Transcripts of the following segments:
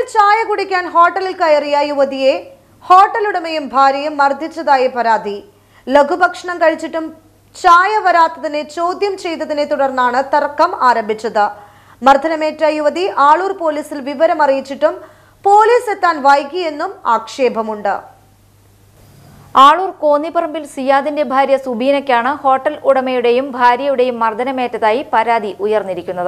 ചായ കുടിക്കാൻ ഹോട്ടലിൽ കയറിയ യുവതിയെ ഹോട്ടൽ ഉടമയും ഭാര്യയും മർദ്ദിച്ചതായി പരാതി ലഘുഭക്ഷണം കഴിച്ചിട്ടും ചായ വരാത്തതിനെ ചോദ്യം ചെയ്തതിനെ തുടർന്നാണ് തർക്കം ആരംഭിച്ചത് മർദ്ദനമേറ്റ യുവതി ആളൂർ പോലീസിൽ വിവരം അറിയിച്ചിട്ടും പോലീസ് എത്താൻ വൈകിയെന്നും ആക്ഷേപമുണ്ട് ആളൂർ കോന്നിപ്പറമ്പിൽ സിയാദിന്റെ ഭാര്യ സുബീനയ്ക്കാണ് ഹോട്ടൽ ഉടമയുടെയും ഭാര്യയുടെയും മർദ്ദനമേറ്റതായി പരാതി ഉയർന്നിരിക്കുന്നത്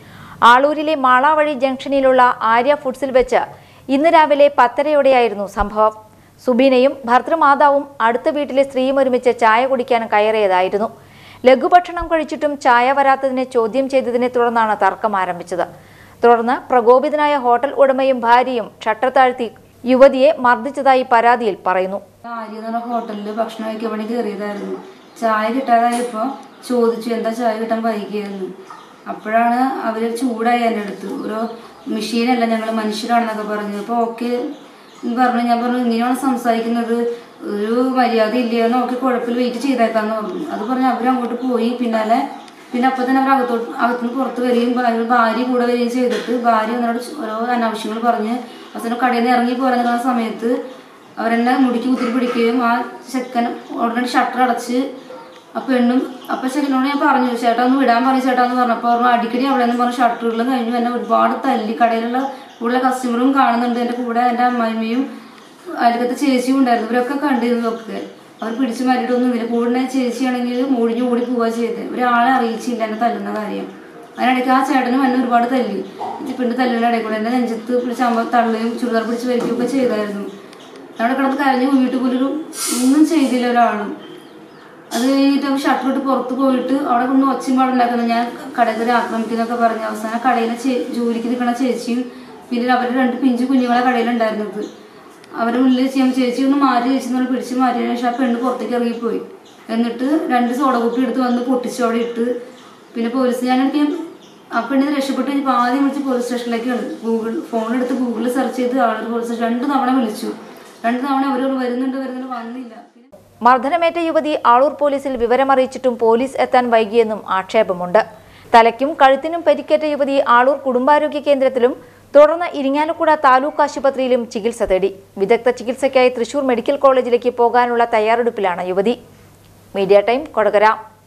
ആളൂരിലെ മാളാവഴി ജംഗ്ഷനിലുള്ള ആര്യ ഫുഡ്സിൽ വെച്ച് ഇന്ന് രാവിലെ പത്തരയോടെയായിരുന്നു സംഭവം സുബീനയും ഭർത്തൃമാതാവും അടുത്ത വീട്ടിലെ സ്ത്രീയും ഒരുമിച്ച് ചായ കുടിക്കാൻ കയറിയതായിരുന്നു ലഘുഭക്ഷണം കഴിച്ചിട്ടും ചായ വരാത്തതിനെ ചോദ്യം ചെയ്തതിനെ തുടർന്നാണ് തർക്കം ആരംഭിച്ചത് തുടർന്ന് പ്രകോപിതനായ ഹോട്ടൽ ഉടമയും ഭാര്യയും ഷട്ടർ താഴ്ത്തി യുവതിയെ മർദ്ദിച്ചതായി പരാതിയിൽ പറയുന്നു ആര്യ എന്ന് പറഞ്ഞ ഹോട്ടലിൽ ഭക്ഷണം കഴിക്കാൻ വേണ്ടി കയറിയതായിരുന്നു ചായ കിട്ടാതായപ്പോൾ ചോദിച്ചു എന്താ ചായ കിട്ടാൻ വൈകിയെന്ന് അപ്പോഴാണ് അവർ ചൂടായി എൻ്റെ അടുത്ത് ഓരോ മെഷീനല്ല ഞങ്ങൾ മനുഷ്യരാണെന്നൊക്കെ പറഞ്ഞു അപ്പോൾ ഓക്കെ പറഞ്ഞു ഞാൻ പറഞ്ഞു ഇങ്ങനെയാണ് സംസാരിക്കുന്നത് ഒരു മര്യാദ ഇല്ല നോക്കി കുഴപ്പമില്ല വെയിറ്റ് ചെയ്തേക്കാന്ന് പറഞ്ഞു അത് പറഞ്ഞ് അവർ അങ്ങോട്ട് പോയി പിന്നാലെ പിന്നെ അപ്പോൾ തന്നെ അവർ അകത്തോട്ട് അകത്തുനിന്ന് പുറത്ത് വരികയും ഭാര്യ ഭാര്യ കൂടെ വരികയും ചെയ്തിട്ട് ഭാര്യ എന്നോട് ഓരോ അനാവശ്യങ്ങൾ പറഞ്ഞ് അവസാനം കടയിൽ നിന്ന് ഇറങ്ങി പോരാൻ നിൽക്കുന്ന സമയത്ത് അവരെന്നെ മുടിക്ക് കുത്തിരി പിടിക്കുകയും ആ ചെക്കൻ ഉടനടി ഷട്ടർ അടച്ച് ആ പെണ്ണും അപ്പൊ ചെക്കനോട് ഞാൻ പറഞ്ഞു ചേട്ടാ ഒന്ന് വിടാൻ പറഞ്ഞു ചേട്ടാ എന്ന് പറഞ്ഞപ്പോൾ പറഞ്ഞു അടിക്കടി അവിടെ നിന്ന് പറഞ്ഞ ഷട്ടറുകളും കഴിഞ്ഞു എന്നെ ഒരുപാട് തല്ലി കടയിലുള്ള കൂടുതൽ കസ്റ്റമറും കാണുന്നുണ്ട് എൻ്റെ കൂടെ എൻ്റെ അമ്മായിമ്മയും അതിലത്തെ ചേച്ചിയും ഉണ്ടായിരുന്നു ഇവരൊക്കെ കണ്ടിരുന്നു ഒക്കെ അവർ പിടിച്ചു മാറ്റിയിട്ടൊന്നും ഇല്ല കൂടുന്ന ചേച്ചിയാണെങ്കിൽ മൂടിഞ്ഞു ഓടി പോവുക ചെയ്തത് ഒരാളെ അറിയിച്ചില്ല എന്നെ തല്ലുന്ന കാര്യം അതിനിടയ്ക്ക് ആ ചേട്ടനും എന്നെ ഒരുപാട് തല്ലി ഈ പെണ്ണ് തല്ലുന്ന ഇടയിൽ കൂടെ എന്നെ നെഞ്ചത്ത് പിടിച്ച് അമ്മ തള്ളുകയും ചുരിദാർ പിടിച്ച് വരികയൊക്കെ ചെയ്തായിരുന്നു അവിടെ കിടന്ന് കരഞ്ഞു വീട്ടിൽ പോലൊരു ഒന്നും ചെയ്തില്ല ഒരാളും അത് കഴിഞ്ഞിട്ട് ഷട്ടർ ഇട്ട് പുറത്ത് പോയിട്ട് അവിടെ കൊണ്ട് ഒച്ചയും പാടുണ്ടാക്കുന്നത് ഞാൻ കടയിൽ കയറി ആക്രമിക്കുന്നൊക്കെ പറഞ്ഞു അവസാനം കടയിലെ ചേ- ജോലിക്ക് നിൽക്കുന്ന ചേച്ചിയും പിന്നെ അവരുടെ രണ്ട് പിഞ്ചു കുഞ്ഞുങ്ങളെ കടയിലുണ്ടായിരുന്നത് അവരുടെ ഉള്ളിൽ ചെയ്യാൻ ചേച്ചി ഒന്ന് മാറി ചേച്ചി എന്ന് പറഞ്ഞ് പിടിച്ച് മാറ്റിയതിനു ശേഷം ആ പെണ്ണ് പുറത്തേക്ക് ഇറങ്ങിപ്പോയി എന്നിട്ട് രണ്ട് സോഡ കുപ്പി എടുത്ത് വന്ന് പൊട്ടിച്ചു അവിടെ ഇട്ട് പിന്നെ പോലീസ് ഞാനൊക്കെ ആ പെണ്ണിന് രക്ഷപ്പെട്ട് കഴിഞ്ഞപ്പോൾ ആദ്യം വിളിച്ച് പോലീസ് സ്റ്റേഷനിലേക്കാണ് ഗൂഗിൾ ഫോൺ എടുത്ത് ഗൂഗിളിൽ സെർച്ച് ചെയ്ത് ആളൊരു പോലീസ് സ്റ്റേഷൻ രണ്ട് തവണ വിളിച്ചു രണ്ട് തവണ അവരോട് വരുന്നുണ്ട് വരുന്നുണ്ട് വന്നില്ല പിന്നെ മർദ്ദനമേറ്റ യുവതി ആളൂർ പോലീസിൽ വിവരമറിയിച്ചിട്ടും പോലീസ് എത്താൻ വൈകിയെന്നും ആക്ഷേപമുണ്ട് തലയ്ക്കും കഴുത്തിനും പരിക്കേറ്റ യുവതി ആളൂർ കുടുംബാരോഗ്യ കേന്ദ്രത്തിലും തുടർന്ന് ഇരിങ്ങാലക്കുട താലൂക്ക് ആശുപത്രിയിലും ചികിത്സ തേടി വിദഗ്ധ ചികിത്സയ്ക്കായി തൃശൂർ മെഡിക്കൽ കോളേജിലേക്ക് പോകാനുള്ള തയ്യാറെടുപ്പിലാണ് യുവതി മീഡിയ ടൈം കൊടകര